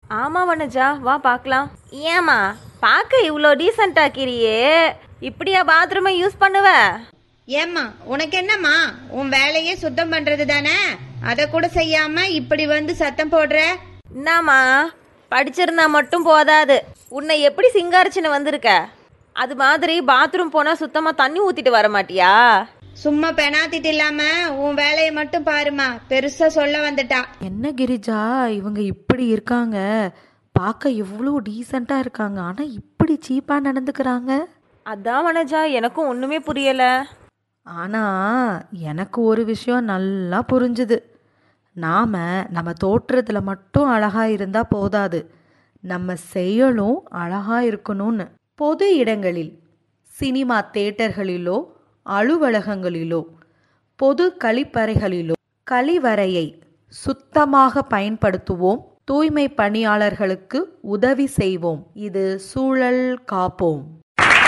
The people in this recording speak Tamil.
ஆமா வனஜா வா பார்க்கலாம் ஏமா பார்க்க இவ்வளோ டீசெண்டா கிரியே இப்படியா பாத்ரூமை யூஸ் பண்ணுவ ஏம்மா உனக்கு என்னம்மா உன் வேலையே சுத்தம் பண்றது தானே அதை கூட செய்யாம இப்படி வந்து சத்தம் போடுற என்னம்மா படிச்சிருந்தா மட்டும் போதாது உன்னை எப்படி சிங்காரிச்சுன்னு வந்திருக்க அது மாதிரி பாத்ரூம் போனா சுத்தமா தண்ணி ஊத்திட்டு வர மாட்டியா சும்மா பெனாத்திட்டு இல்லாம உன் வேலையை மட்டும் பாருமா பெருசா சொல்ல வந்துட்டா என்ன கிரிஜா இவங்க இப்படி இருக்காங்க பார்க்க எவ்வளோ டீசெண்டாக இருக்காங்க ஆனால் இப்படி சீப்பாக நடந்துக்கிறாங்க அதான் வனஜா எனக்கும் ஒண்ணுமே புரியல ஆனால் எனக்கு ஒரு விஷயம் நல்லா புரிஞ்சுது நாம் நம்ம தோற்றத்தில் மட்டும் அழகாக இருந்தால் போதாது நம்ம செயலும் அழகாக இருக்கணும்னு பொது இடங்களில் சினிமா தேட்டர்களிலோ அலுவலகங்களிலோ பொது கழிப்பறைகளிலோ கழிவறையை சுத்தமாக பயன்படுத்துவோம் தூய்மை பணியாளர்களுக்கு உதவி செய்வோம் இது சூழல் காப்போம்